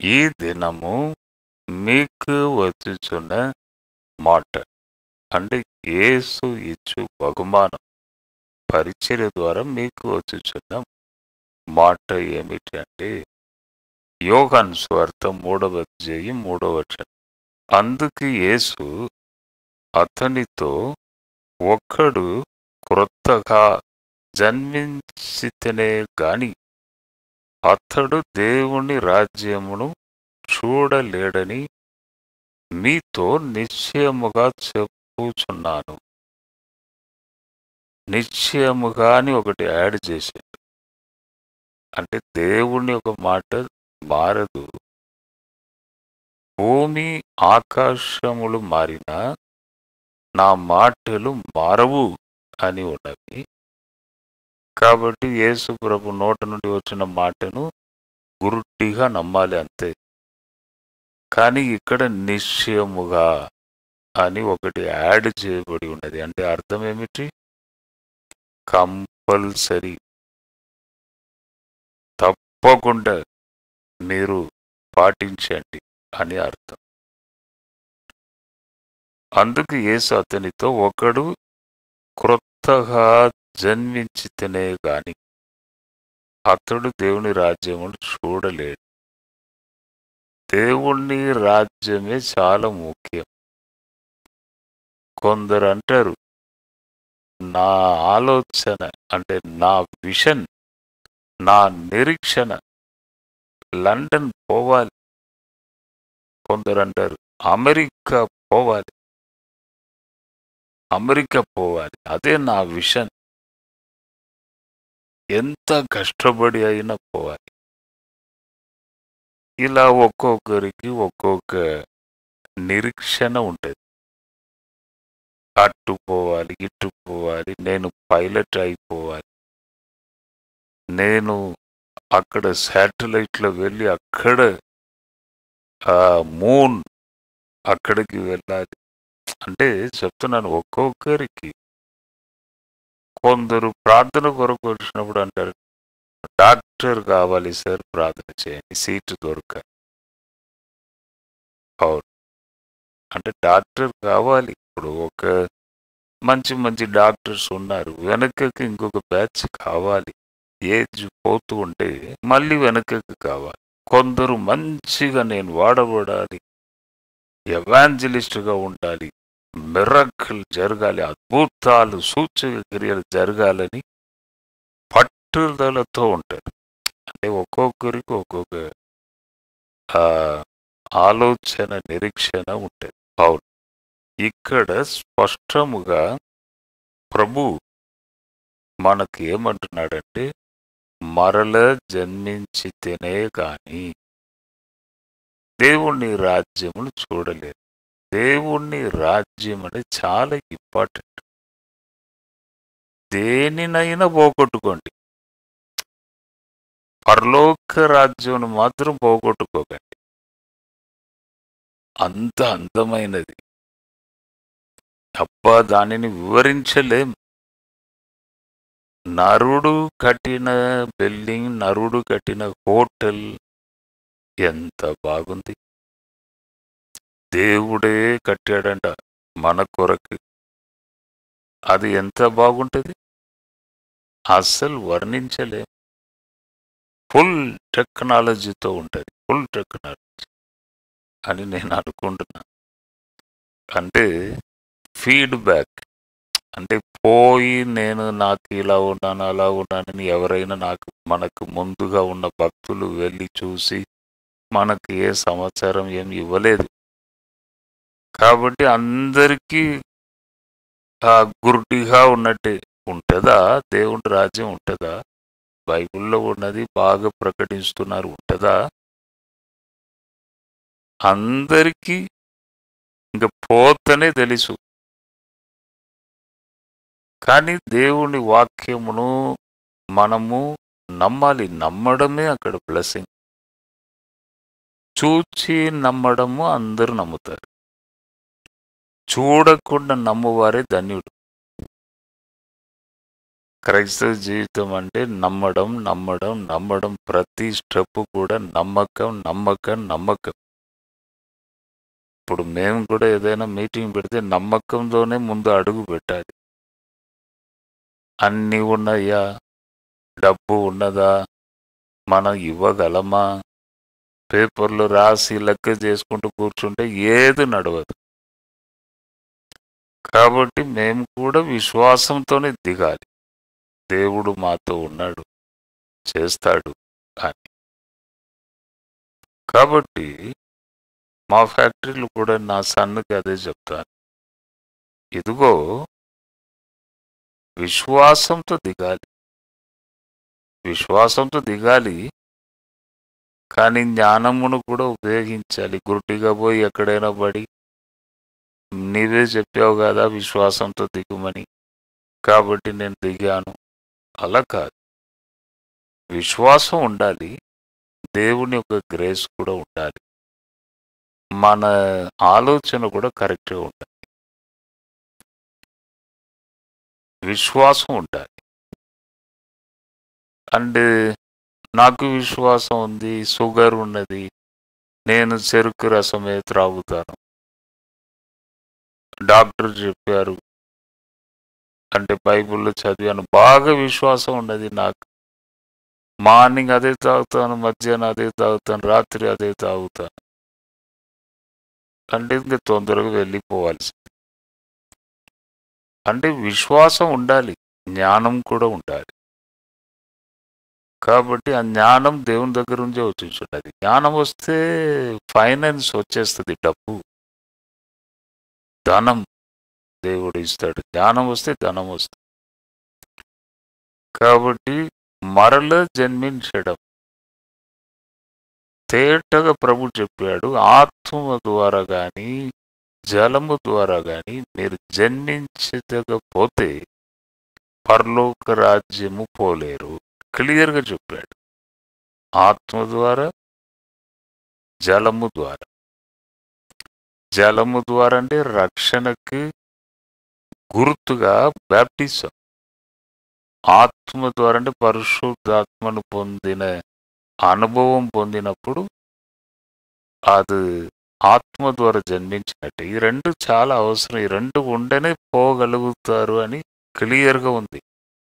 ఈ దినము మీకు వచ్చుచున్న మాట అంటే యేసు ఇచ్చు బహుమానం పరిచర్య ద్వారా మీకు వచ్చుచున్న మాట ఏమిటి అంటే యోగాన్ స్వార్థ మూడవ అధ్యాయం మూడవ వచనం అందుకు యేసు అతనితో ఒక్కడు క్రొత్తగా జన్మించితేనే గాని అతడు దేవుని రాజ్యమును చూడలేడని మీతో నిశ్చయముగా చెప్పుచున్నాను నిశ్చయముగా అని ఒకటి యాడ్ చేశాడు అంటే దేవుని ఒక మాట మారదు భూమి ఆకాశములు మారినా నా మాటలు మారవు అని ఉన్నవి కాబట్టి యేసు ప్రభు నోట నుండి వచ్చిన మాటను గురుట్టిగా నమ్మాలి అంతే కానీ ఇక్కడ నిశ్చయముగా అని ఒకటి యాడ్ చేయబడి ఉన్నది అంటే అర్థం ఏమిటి కంపల్సరీ తప్పకుండా మీరు పాటించండి అని అర్థం అందుకు యేసు అతనితో ఒకడు క్రొత్తగా జన్మించితేనే గాని అతడు దేవుని రాజ్యమును చూడలేడు దేవుని రాజ్యమే చాలా ముఖ్యం కొందరు అంటారు నా ఆలోచన అంటే నా విషన్ నా నిరీక్షణ లండన్ పోవాలి కొందరు అంటారు అమెరికా పోవాలి అమెరికా పోవాలి అదే నా విషన్ ఎంత కష్టపడి అయినా పోవాలి ఇలా ఒక్కొక్కరికి ఒక్కొక్క నిరీక్షణ ఉంటుంది అటు పోవాలి ఇటు పోవాలి నేను పైలట్ అయిపోవాలి నేను అక్కడ శాటిలైట్లో వెళ్ళి అక్కడ ఆ మూన్ అక్కడికి వెళ్ళాలి అంటే చెప్తున్నాను ఒక్కొక్కరికి కొందరు ప్రార్థన కొరకు వచ్చినప్పుడు అంటారు డాక్టర్ కావాలి సార్ ప్రార్థన చేయండి సీటు దొరక అవును అంటే డాక్టర్ కావాలి ఇప్పుడు ఒక మంచి మంచి డాక్టర్స్ ఉన్నారు వెనకకి ఇంకొక బ్యాచ్ కావాలి ఏజ్ పోతూ ఉంటే మళ్ళీ వెనకకి కావాలి కొందరు మంచిగా నేను వాడబడాలి ఎవాంజలిస్ట్గా ఉండాలి మిరక్కలు జరగాలి అద్భుతాలు సూచక క్రియలు జరగాలని పట్టుదలతో ఉంటారు అంటే ఒక్కొక్కరికి ఒక్కొక్క ఆ, ఆలోచన నిరీక్షణ ఉంటుంది అవును ఇక్కడ స్పష్టముగా ప్రభు మనకి ఏమంటున్నాడంటే మరల జన్మించితేనే గాని దేవుని రాజ్యమును చూడలేదు దేవుని రాజ్యం అనేది చాలా ఇంపార్టెంట్ దేనినైనా పోగొట్టుకోండి పరలోక రాజ్యం మాత్రం పోగొట్టుకోకండి అంత అందమైనది అబ్బా దానిని వివరించలేం నరుడు కట్టిన బిల్డింగ్ నరుడు కట్టిన హోటల్ ఎంత బాగుంది దేవుడే కట్టాడంట మన కొరకు అది ఎంత బాగుంటుంది అస్సలు వర్ణించలేం ఫుల్ టెక్నాలజీతో ఉంటుంది ఫుల్ టెక్నాలజీ అని నేను అనుకుంటున్నా అంటే ఫీడ్బ్యాక్ అంటే పోయి నేను నాకు ఇలా ఉన్నాను అలా ఉన్నానని ఎవరైనా నాకు మనకు ముందుగా ఉన్న భక్తులు వెళ్ళి చూసి మనకు ఏ సమాచారం ఏం ఇవ్వలేదు కాబట్టి అందరికీ ఆ గురుడిగా ఉన్నట్టే ఉంటుందా దేవుడి రాజ్యం ఉంటుందా బైబిల్లో ఉన్నది బాగా ప్రకటిస్తున్నారు ఉంటుందా అందరికీ ఇంక పోతనే తెలుసు కానీ దేవుని వాక్యమును మనము నమ్మాలి నమ్మడమే అక్కడ బ్లెస్సింగ్ చూచి నమ్మడము అందరూ నమ్ముతారు చూడకుండా నమ్మువారే ధన్యుడు క్రైస్తవ జీవితం అంటే నమ్మడం నమ్మడం నమ్మడం ప్రతి స్టెప్ కూడా నమ్మకం నమ్మకం నమ్మకం ఇప్పుడు మేము కూడా ఏదైనా మీటింగ్ పెడితే నమ్మకంతోనే ముందు అడుగు పెట్టాలి అన్నీ ఉన్నాయా డబ్బు ఉన్నదా మనం ఇవ్వగలమా పేపర్లు రాసి లెక్క చేసుకుంటూ కూర్చుంటే ఏది నడవదు కాబట్టి మేము కూడా విశ్వాసంతోనే దిగాలి దేవుడు మాతో ఉన్నాడు చేస్తాడు అని కాబట్టి మా ఫ్యాక్టరీలు కూడా నా సన్నుకి అదే చెప్తాను ఇదిగో విశ్వాసంతో దిగాలి విశ్వాసంతో దిగాలి కానీ జ్ఞానమును కూడా ఉపయోగించాలి గురుటిగా పోయి ఎక్కడైనా పడి నీవే చెప్పావు కదా విశ్వాసంతో దిగుమని కాబట్టి నేను దిగాను అలా కాదు విశ్వాసం ఉండాలి దేవుని యొక్క గ్రేస్ కూడా ఉండాలి మన ఆలోచన కూడా కరెక్ట్గా ఉండాలి విశ్వాసం ఉండాలి అండ్ నాకు విశ్వాసం ఉంది షుగర్ ఉన్నది నేను చెరుకు రసమే త్రాగుతాను డాక్టర్ చెప్పారు అంటే బైబిల్లో చదివాను బాగా విశ్వాసం ఉన్నది నాకు మార్నింగ్ అదే తాగుతాను మధ్యాహ్నం అదే తాగుతాను రాత్రి అదే తాగుతాను అంటే ఇంకా తొందరగా వెళ్ళిపోవాల్సి అంటే విశ్వాసం ఉండాలి జ్ఞానం కూడా ఉండాలి కాబట్టి ఆ జ్ఞానం దేవుని దగ్గర నుంచే వచ్చేస్తున్నది జ్ఞానం వస్తే ఫైనాన్స్ వచ్చేస్తుంది డబ్బు ధనం దేవుడు ఇస్తాడు జ్ఞానం వస్తే ధనం వస్తుంది కాబట్టి మరల జన్మించడం తేటగా ప్రభు చెప్పాడు ఆత్మ ద్వారా కానీ జలము ద్వారా కానీ మీరు జన్మించకపోతే పరలోక రాజ్యము పోలేరు క్లియర్గా చెప్పాడు ఆత్మ ద్వారా జలము ద్వారా జలము ద్వారా అంటే రక్షణకి గుర్తుగా బ్యాప్టిజం ఆత్మ ద్వారా అంటే పరిశుద్ధాత్మను పొందిన అనుభవం పొందినప్పుడు అది ఆత్మ ద్వారా జన్మించినట్టు ఈ రెండు చాలా అవసరం ఈ రెండు ఉంటేనే పోగలుగుతారు అని క్లియర్గా ఉంది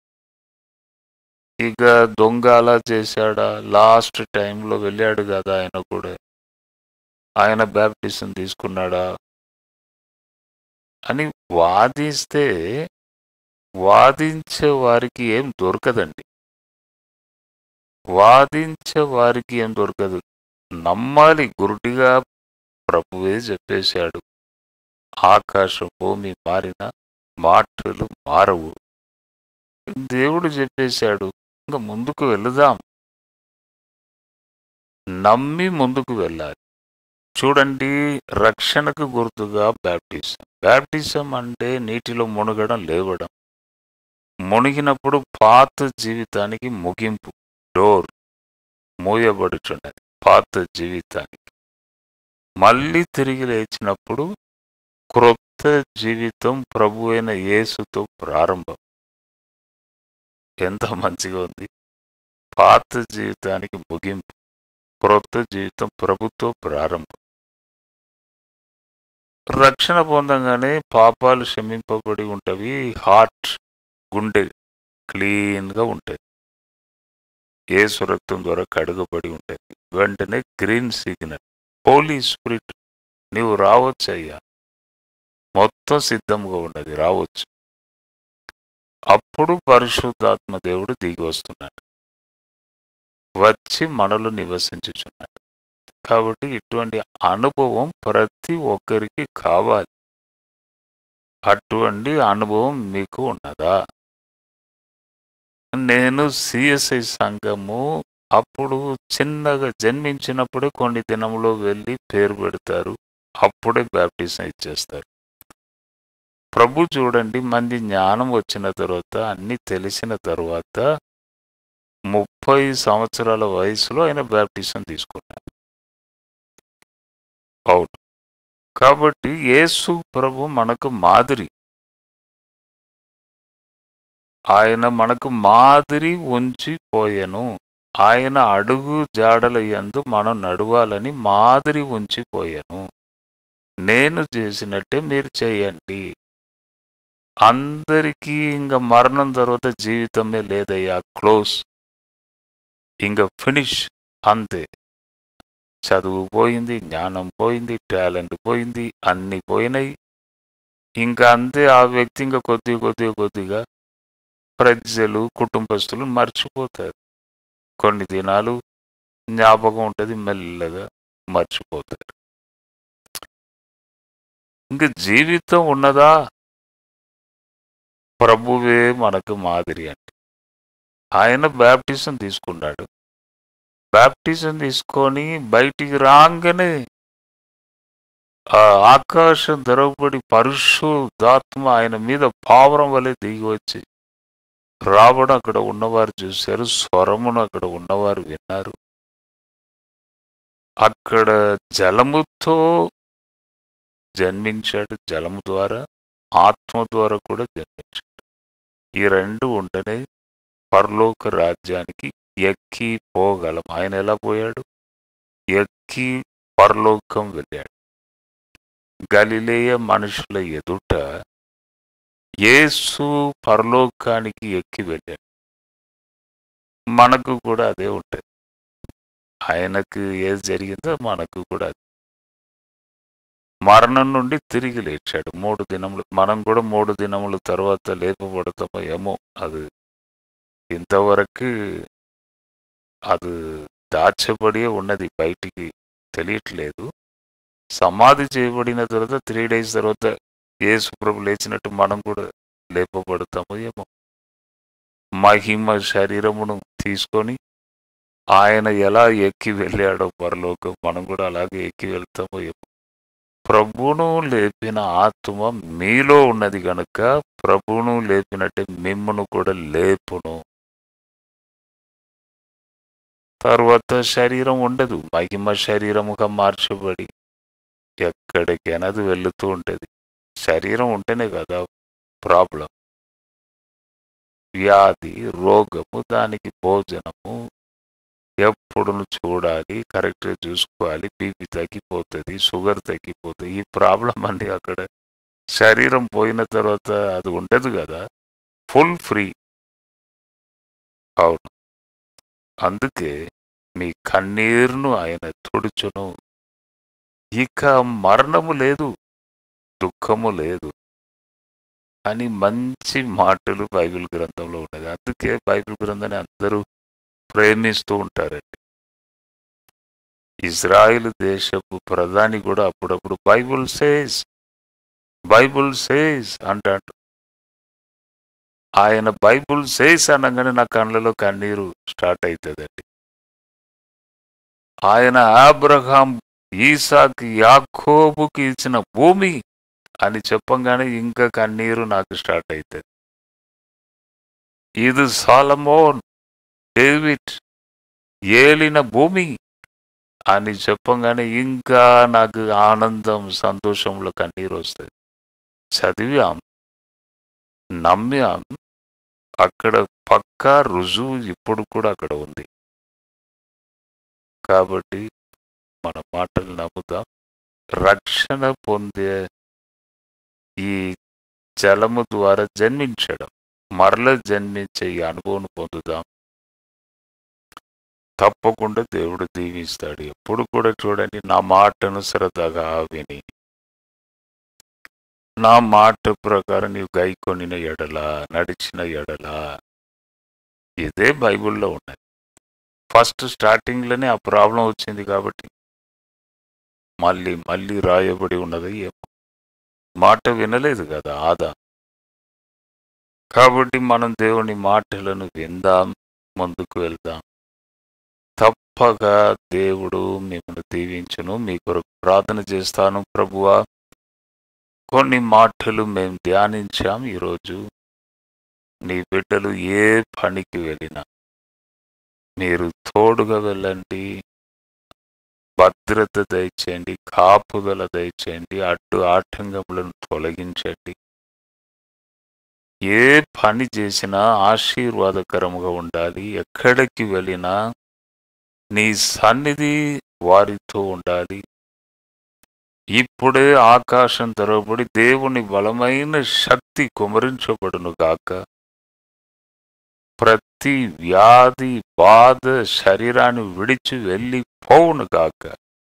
ఇక దొంగ అలా చేశాడా లాస్ట్ టైంలో వెళ్ళాడు కదా ఆయన కూడా ఆయన బ్యాప్టిజం తీసుకున్నాడా అని వాదిస్తే వాదించే వారికి ఏం దొరకదండి వాదించే వారికి ఏం దొరకదు నమ్మాలి గురుటిగా ప్రభువే చెప్పేశాడు ఆకాశం భూమి మారిన మాటలు మారవు దేవుడు చెప్పేశాడు ఇంకా ముందుకు వెళదాం నమ్మి ముందుకు వెళ్ళాలి చూడండి రక్షణకు గుర్తుగా బ్యాప్టిజం బ్యాప్టిజం అంటే నీటిలో మునగడం లేవడం మునిగినప్పుడు పాత జీవితానికి ముగింపు డోర్ మూయబడుచున్నది పాత జీవితానికి మళ్ళీ తిరిగి లేచినప్పుడు క్రొత్త జీవితం ప్రభు అయిన యేసుతో ప్రారంభం ఎంత మంచిగా ఉంది పాత జీవితానికి ముగింపు క్రొత్త జీవితం ప్రభుతో ప్రారంభం రక్షణ పొందంగానే పాపాలు క్షమింపబడి ఉంటవి హార్ట్ గుండె క్లీన్గా ఉంటుంది ఏ రక్తం ద్వారా కడుగబడి ఉంటుంది వెంటనే గ్రీన్ సిగ్నల్ హోలీ స్పిరిట్ నీవు రావచ్చు అయ్యా మొత్తం సిద్ధంగా ఉన్నది రావచ్చు అప్పుడు పరిశుద్ధాత్మ దేవుడు దిగి వస్తున్నాడు వచ్చి మనలో నివసించుచున్నాడు కాబట్టి ఇటువంటి అనుభవం ప్రతి ఒక్కరికి కావాలి అటువంటి అనుభవం మీకు ఉన్నదా నేను సిఎస్ఐ సంఘము అప్పుడు చిన్నగా జన్మించినప్పుడే కొన్ని దినంలో వెళ్ళి పేరు పెడతారు అప్పుడే బ్యాప్టిజం ఇచ్చేస్తారు ప్రభు చూడండి మంది జ్ఞానం వచ్చిన తర్వాత అన్ని తెలిసిన తర్వాత ముప్పై సంవత్సరాల వయసులో ఆయన బ్యాప్టిజం తీసుకున్నారు అవును కాబట్టి యేసు ప్రభు మనకు మాదిరి ఆయన మనకు మాదిరి ఉంచిపోయెను ఆయన అడుగు జాడల యందు మనం నడవాలని మాదిరి ఉంచిపోయాను నేను చేసినట్టే మీరు చేయండి అందరికీ ఇంకా మరణం తర్వాత జీవితమే లేదయ్యా క్లోజ్ ఇంకా ఫినిష్ అంతే చదువు పోయింది జ్ఞానం పోయింది టాలెంట్ పోయింది అన్నీ పోయినాయి ఇంకా అంతే ఆ వ్యక్తి ఇంకా కొద్ది కొద్దిగా కొద్దిగా ప్రజలు కుటుంబస్తులు మర్చిపోతారు కొన్ని దినాలు జ్ఞాపకం ఉంటుంది మెల్లగా మర్చిపోతారు ఇంకా జీవితం ఉన్నదా ప్రభువే మనకు మాదిరి అంటే ఆయన బ్యాప్టిజం తీసుకున్నాడు బ్యాప్టిజం తీసుకొని బయటికి రాగానే ఆ ఆకాశం తెరవబడి పరిశుద్ధాత్మ ఆయన మీద పావురం వలె దిగి వచ్చి రావడం అక్కడ ఉన్నవారు చూశారు స్వరమును అక్కడ ఉన్నవారు విన్నారు అక్కడ జలముతో జన్మించాడు జలము ద్వారా ఆత్మ ద్వారా కూడా జన్మించాడు ఈ రెండు ఉంటేనే పరలోక రాజ్యానికి ఎక్కి పోగలం ఆయన ఎలా పోయాడు ఎక్కి పరలోకం వెళ్ళాడు గలిలేయ మనుషుల ఎదుట యేసు పరలోకానికి ఎక్కి వెళ్ళాడు మనకు కూడా అదే ఉంటుంది ఆయనకు ఏది జరిగిందో మనకు కూడా అది మరణం నుండి తిరిగి లేచాడు మూడు దినములు మనం కూడా మూడు దినముల తర్వాత లేపబడతామో ఏమో అది ఇంతవరకు అది దాచబడి ఉన్నది బయటికి తెలియట్లేదు సమాధి చేయబడిన తర్వాత త్రీ డేస్ తర్వాత యేసు ప్రభు లేచినట్టు మనం కూడా లేపబడతామో ఏమో మహిమ శరీరమును తీసుకొని ఆయన ఎలా ఎక్కి వెళ్ళాడో పరలోకం మనం కూడా అలాగే ఎక్కి వెళ్తామో ఏమో ప్రభువును లేపిన ఆత్మ మీలో ఉన్నది గనుక ప్రభువును లేపినట్టే మిమ్మును కూడా లేపును తర్వాత శరీరం ఉండదు మహిమ శరీరముగా మార్చబడి ఎక్కడికైనా అది వెళుతూ ఉంటుంది శరీరం ఉంటేనే కదా ప్రాబ్లం వ్యాధి రోగము దానికి భోజనము ఎప్పుడు చూడాలి కరెక్ట్గా చూసుకోవాలి బీపీ తగ్గిపోతుంది షుగర్ తగ్గిపోతుంది ఈ ప్రాబ్లం అండి అక్కడ శరీరం పోయిన తర్వాత అది ఉండదు కదా ఫుల్ ఫ్రీ అవును అందుకే మీ కన్నీరును ఆయన తుడుచును ఇక మరణము లేదు దుఃఖము లేదు అని మంచి మాటలు బైబిల్ గ్రంథంలో ఉన్నది అందుకే బైబిల్ గ్రంథాన్ని అందరూ ప్రేమిస్తూ ఉంటారండి ఇజ్రాయిల్ దేశపు ప్రధాని కూడా అప్పుడప్పుడు బైబుల్ సేస్ బైబుల్ సేస్ అంటాడు ఆయన బైబుల్ సేస్ అనగానే నా కళ్ళలో కన్నీరు స్టార్ట్ అవుతుందండి ఆయన ఆబ్రహాం ఈసాక్ యాకోబుకి ఇచ్చిన భూమి అని చెప్పంగానే ఇంకా కన్నీరు నాకు స్టార్ట్ అవుతుంది ఇది సాలమోన్ డేవిడ్ ఏలిన భూమి అని చెప్పంగానే ఇంకా నాకు ఆనందం సంతోషంలో కన్నీరు వస్తుంది చదివాం నమ్మాం అక్కడ పక్కా రుజువు ఇప్పుడు కూడా అక్కడ ఉంది కాబట్టి మన మాటలు నమ్ముదాం రక్షణ పొందే ఈ జలము ద్వారా జన్మించడం మరల జన్మించే ఈ అనుభవం పొందుదాం తప్పకుండా దేవుడు దీవిస్తాడు ఎప్పుడు కూడా చూడండి నా మాటను శ్రద్ధగా విని నా మాట ప్రకారం నీవు గైకొనిన ఎడల నడిచిన ఎడల ఇదే బైబిల్లో ఉన్నది ఫస్ట్ స్టార్టింగ్లోనే ఆ ప్రాబ్లం వచ్చింది కాబట్టి మళ్ళీ మళ్ళీ రాయబడి ఉన్నది ఏమో మాట వినలేదు కదా ఆదా కాబట్టి మనం దేవుని మాటలను విందాం ముందుకు వెళ్దాం తప్పగా దేవుడు మిమ్మల్ని దీవించును మీ కొరకు ప్రార్థన చేస్తాను ప్రభువా కొన్ని మాటలు మేము ధ్యానించాం ఈరోజు నీ బిడ్డలు ఏ పనికి వెళ్ళినా మీరు తోడుగా వెళ్ళండి భద్రత దయచేయండి కాపుదల దయచేయండి అడ్డు ఆటంకములను తొలగించండి ఏ పని చేసినా ఆశీర్వాదకరంగా ఉండాలి ఎక్కడికి వెళ్ళినా నీ సన్నిధి వారితో ఉండాలి ఇప్పుడే ఆకాశం తెరవబడి దేవుని బలమైన శక్తి కుమరించబడును గాక ప్రతి వ్యాధి బాధ శరీరాన్ని విడిచి వెళ్ళిపోవును గాక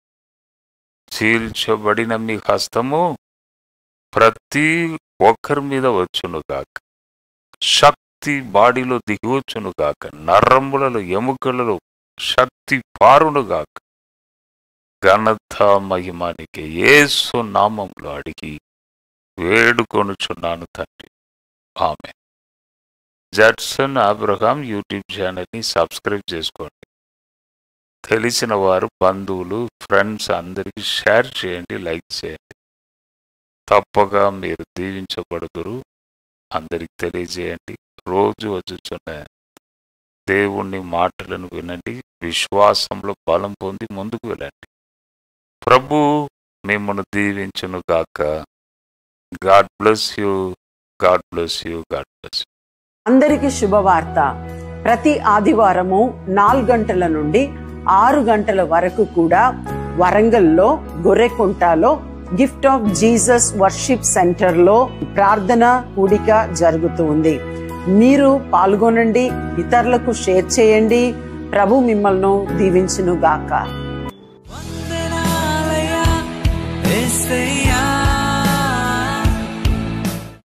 చీల్చబడిన మీ హస్తము ప్రతి ఒక్కరి మీద వచ్చును గాక శక్తి బాడీలో దిగవచ్చును గాక నరములలో ఎముకలలో శక్తి పారును గాక ఘనత మహిమానికి యేసు నామంలో అడిగి వేడుకొనుచున్నాను తండ్రి ఆమె జడ్సన్ అబ్రహాం యూట్యూబ్ ఛానల్ని సబ్స్క్రైబ్ చేసుకోండి తెలిసిన వారు బంధువులు ఫ్రెండ్స్ అందరికీ షేర్ చేయండి లైక్ చేయండి తప్పక మీరు దీవించబడుదురు అందరికి తెలియజేయండి రోజు వచ్చుచున్న దేవుణ్ణి మాటలను వినండి విశ్వాసంలో బలం పొంది ముందుకు వెళ్ళండి ప్రభు మిమ్మల్ని దీవించును గాక God bless you God bless you God bless you అందరికీ శుభవార్త ప్రతి ఆదివారము నాలుగు గంటల నుండి ఆరు గంటల వరకు కూడా వరంగల్లో గొర్రెకుంటలో గిఫ్ట్ ఆఫ్ జీసస్ వర్షిప్ సెంటర్లో ప్రార్థన కూడిక జరుగుతూ ఉంది మీరు పాల్గొనండి ఇతరులకు షేర్ చేయండి ప్రభు మిమ్మల్ని దీవించును గాక